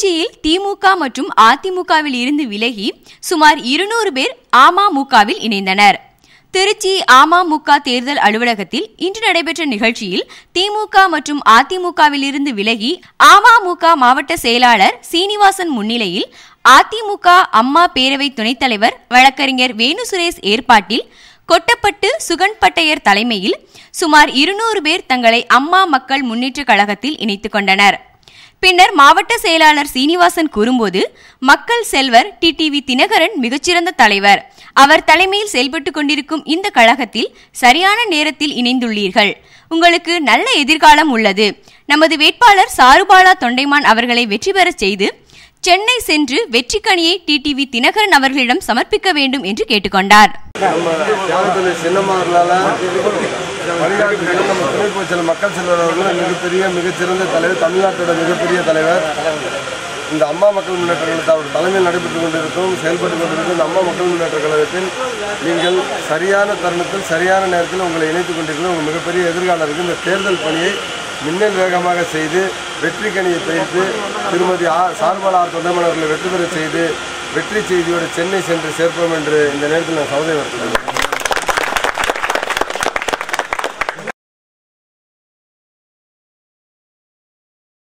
திருச்சியில் திமுக மற்றும் அதிமுகவில் இருந்து விலகி சுமார் இருநூறு பேர் அமமுகவில் இணைந்தனர் திருச்சி அமமுக தேர்தல் அலுவலகத்தில் இன்று நடைபெற்ற நிகழ்ச்சியில் திமுக மற்றும் அதிமுகவில் இருந்து விலகி அமமுக மாவட்ட செயலாளர் சீனிவாசன் முன்னிலையில் அதிமுக அம்மா பேரவை துணைத் தலைவர் வழக்கறிஞர் வேணு சுரேஷ் ஏற்பாட்டில் கொட்டப்பட்டு சுகன் பட்டையர் தலைமையில் சுமார் இருநூறு பேர் தங்களை அம்மா மக்கள் முன்னேற்றக் கழகத்தில் இணைத்துக் கொண்டனர் பின்னர் மாவட்ட செயலாளர் சீனிவாசன் கூறும்போது மக்கள் செல்வர் டிடிவி தினகரன் மிகச்சிறந்த தலைவர் அவர் தலைமையில் செயல்பட்டு கொண்டிருக்கும் இந்த கழகத்தில் சரியான நேரத்தில் இணைந்துள்ளீர்கள் உங்களுக்கு நல்ல எதிர்காலம் உள்ளது நமது வேட்பாளர் சாருபாலா தொண்டைமான் அவர்களை வெற்றி பெறச் செய்து சென்னை சென்று வெற்றிக்கணியை டிடிவி தினகரன் அவர்களிடம் சமர்ப்பிக்க வேண்டும் என்று கேட்டுக்கொண்டார் நம்ம தியாகத்தில் சின்னமாறனால வழிகாட்டு நம்ம துணை பொதுச்செயலர் மக்கள் செல்வர் அவர்கள் மிகப்பெரிய மிகச்சிறந்த தலைவர் தமிழ்நாட்டோட மிகப்பெரிய தலைவர் இந்த அம்மா மக்கள் முன்னேற்ற கழகத்தை அவர் தலைமையில் நடைபெற்றுக் கொண்டிருக்கும் செயல்பட்டு கொண்டிருக்கும் இந்த அம்மா மக்கள் முன்னேற்ற கழகத்தில் நீங்கள் சரியான தருணத்தில் சரியான நேரத்தில் உங்களை இணைத்துக் கொண்டிருக்கிற உங்கள் மிகப்பெரிய எதிர்காலம் இருக்குது இந்த தேர்தல் பணியை மின்னல் வேகமாக செய்து வெற்றி கனியை பெய்து திருமதி ஆர் சார்பால் ஆர் தொண்டமன் அவர்களை வெற்றி பெற செய்து வெற்றி செய்தியோடு சென்னை சென்று சேர்ப்போம் என்று இந்த நேரத்தில் நான் சௌதை வருகிறேன்